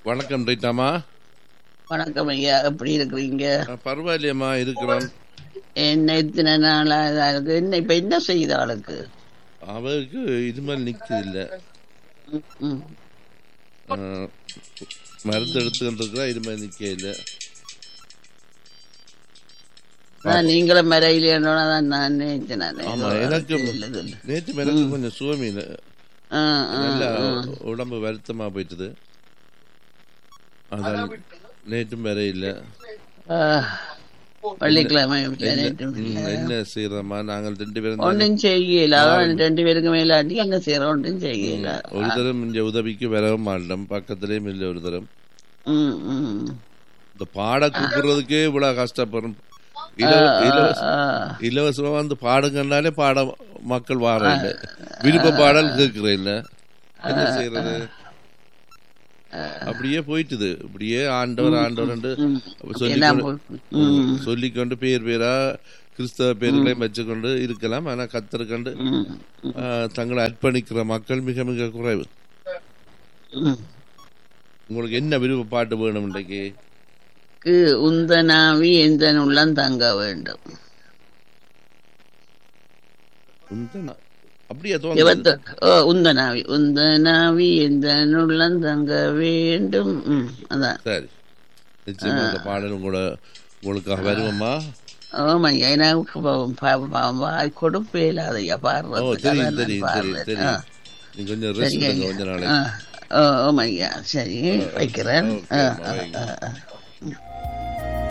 வணக்கம் ரைட்டாமா வணக்கம் ஐயா எப்படி இருக்கிறீங்க பரவாயில்லையம்மா இருக்கிறோம் என்ன இத்தனை நாளா இதா இருக்கு என்ன இப்ப என்ன செய்யுது ஆளுக்கு அவருக்கு இது மாதிரி நிற்குது இல்லை ம், ம். மருந்து எடுத்துக்கிட்டு இருக்கிறா இது மாதிரி நிற்க இல்லை அதான் நீங்களும் மறையிலேன்னு தான் நான் நினைச்சேன் நான். ஆமா எனக்கு இல்ல, இல்ல. நேற்று எனக்கு கொஞ்சம் சுவமீன் ஆ, ஆ, நல்லா ஆ. உடம்பு வருத்தமா போயிட்டுது அதான் நேற்றும் வேற இல்லை ஆ, வெள்ளிக்கிழமை ம், என்ன செய்யறோமா நாங்கள் ரெண்டு பேரும் தானே- ஒன்றும் செய்யல அதான் ரெண்டு பேருக்கு மேலாட்டி அங்க செய்யற ஒன்றும் செய்யல ஒரு தரம் இங்க உதவிக்கு வரவும் மாட்டோம் பக்கத்துலயும் இல்லை ஒரு தரம் ம், ம். இந்த பாட கூப்பிடுறதுக்கே இவ்வளவு கஷ்டப்படும் இலவ- இலவச ஆ, இலவசமா வந்து பாடுங்கன்னாலே பாட மக்கள் வார இல்ல விருப்ப பாடல் கேட்கிற இல்ல என்ன செய்யறது அப்படியே போயிட்டுது இப்படியே ஆண்டவர் ஆண்டவர் எல்லாம் சொல்லிக்கொண்டு போய்- ம், சொல்லிக்கொண்டு பேர் பேரா கிறிஸ்தவ பேர்களையும் வச்சுக்கொண்டு இருக்கலாம் ஆனா கத்தருக்கண்டு ம், தங்களை அர்ப்பணிக்கிற மக்கள் மிக மிக குறைவு ம். உங்களுக்கு என்ன விருப்ப பாட்டு வேணும் இன்றைக்கு க்கு உந்தனாவி எந்த உள்ளம் தங்க வேண்டும் உந்தனா- அப்படியா தோணுது எவத்த ஓ உந்தனாவி உந்தனாவி எந்த உள்ளம் தங்க வேண்டும் ம், அதான் சரி நிச்சயமா இந்த பாடல் உங்களோட உங்களுக்காக வருவோமா ஆமாய்யா எனக்கு பாவம், பாவம், பாவம், வாய் கொடுப்பே இல்லாதையா ஓ பாடுறது தெரியும் தெரியும் தெரியும் தெரியும் நீங்க கொஞ்சம் ரெஸ்ட் எடுங்க கொஞ்ச நாளைக்கு ஓ ஆமாய்யா சரி வைக்கிறேன் ஓகே, ஆ, அம்மா, வைங்க. ஆ, ஆ.